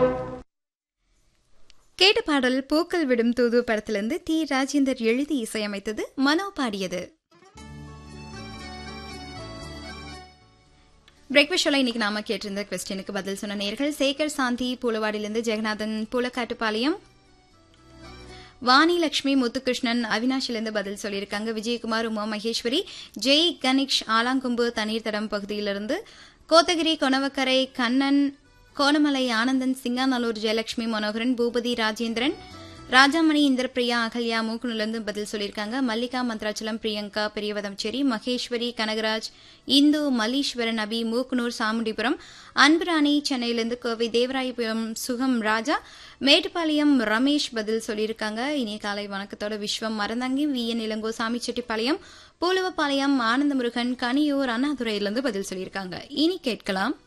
கேட்ட பாடல் பூக்கள் விடும் தூது படத்திலிருந்து டி ராஜேந்தர் எழுதி இசையமைத்தது மனோ பாடியது பிரேக்ஃபாஸ்ட் ஷோல இன்னைக்கு நாம கேட்டிருந்த கொஸ்டினுக்கு பதில் சொன்ன நேர்கள் சேகர் சாந்தி பூலவாடியிலிருந்து ஜெகநாதன் பூலக்காட்டுப்பாளையம் வாணி லட்சுமி முத்துகிருஷ்ணன் அவினாஷிலிருந்து பதில் சொல்லியிருக்காங்க விஜயகுமார் உமா மகேஸ்வரி ஜெய் கணேஷ் ஆலாங்கொம்பு தண்ணீர் தடம் பகுதியிலிருந்து கோத்தகிரி கொணவக்கரை கண்ணன் கோணமலை ஆனந்தன் சிங்காநல்லூர் ஜெயலட்சுமி மனோகரன் பூபதி ராஜேந்திரன் ராஜாமணி இந்திரபிரியா அகல்யா மூக்குனிலிருந்து பதில் சொல்லியிருக்காங்க மல்லிகா மந்த்ராச்சலம் பிரியங்கா பெரியவதம்சேரி மகேஸ்வரி கனகராஜ் இந்து மல்லீஸ்வரன் அபி மூக்குனூர் சாமுண்டிபுரம் அன்புராணி சென்னையிலிருந்து கோவை தேவராயபுரம் சுகம் ராஜா மேட்டுப்பாளையம் ரமேஷ் பதில் சொல்லியிருக்காங்க இனிய காலை வணக்கத்தோட விஸ்வம் மறந்தாங்கி வி என் இளங்கோ சாமிச்செட்டிப்பாளையம் பூலுவப்பாளையம் ஆனந்தமுருகன் கனியூர் அண்ணாதுரையிலிருந்து பதில் சொல்லியிருக்காங்க இனி கேட்கலாம்